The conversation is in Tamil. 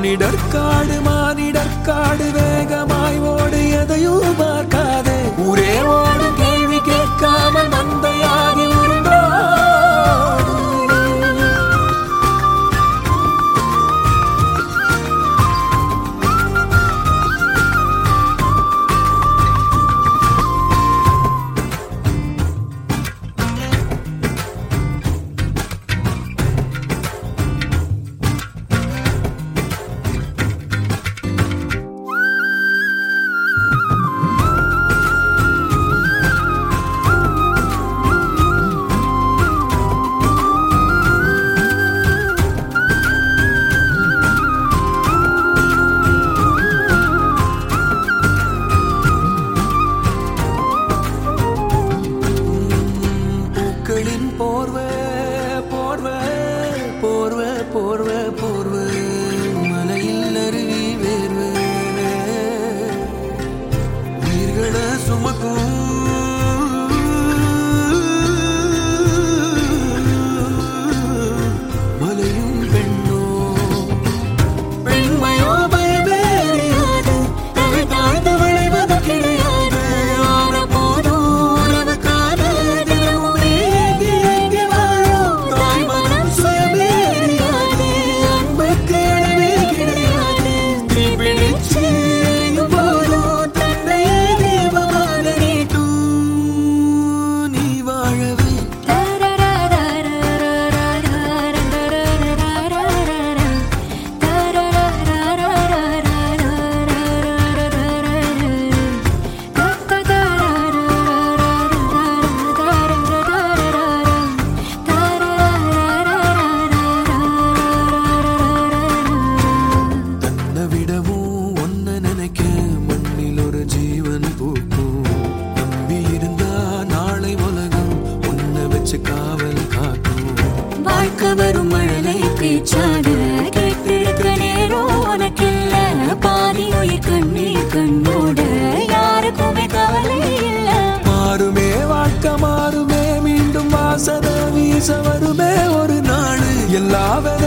மானிடற்காடு மானிடற்காடு வேகமாய் ஓடு எதையும் பார்க்காதே ஊரே ஓடு கேள்வி கேட்காமல் மந்தையாகி உருண்டோடு பூக்களின் போர்வை போர்வை போர்வை போர்வை போர்வை மலையில் அருவி வேர்வை உயிர்களை சுமக்கும் மலையும் பெண்ணோ பெண்மையோ பயமேறியாது தலை தாழ்ந்து விளைவது கிடையாது ஆன போதும் உறவுக்கான தினமும் ஏங்கி ஏங்கி வாழும் தாய் மனம் சுயமேறியாது அன்புக்கு அளவே கிடையாது தீ பிடிச்சு எரியும் போதும் தன்னையே தெய்வமாக நீட்டும் நீ வாழவே தன்னை விடவும் ஒன்ன நினைக்க மண்ணில் ஒரு ஜீவன் பூக்கும் நம்பி இருந்தா நாளை உலகம் உன்னை வச்சு காவல் காக்கும் வாழ்க்கை வரும் மழலை பேச்சாட கேட்டிருக்க நேரம் உனக்கில்ல பாதி உயிர் கண்ணீர் கண்ணோட யாருக்குமே கவலை இல்ல மாறுமே வாழ்க்கை மாறுமே மீண்டும் வாசத வீச வருமே ஒரு நாள் எல்லா வித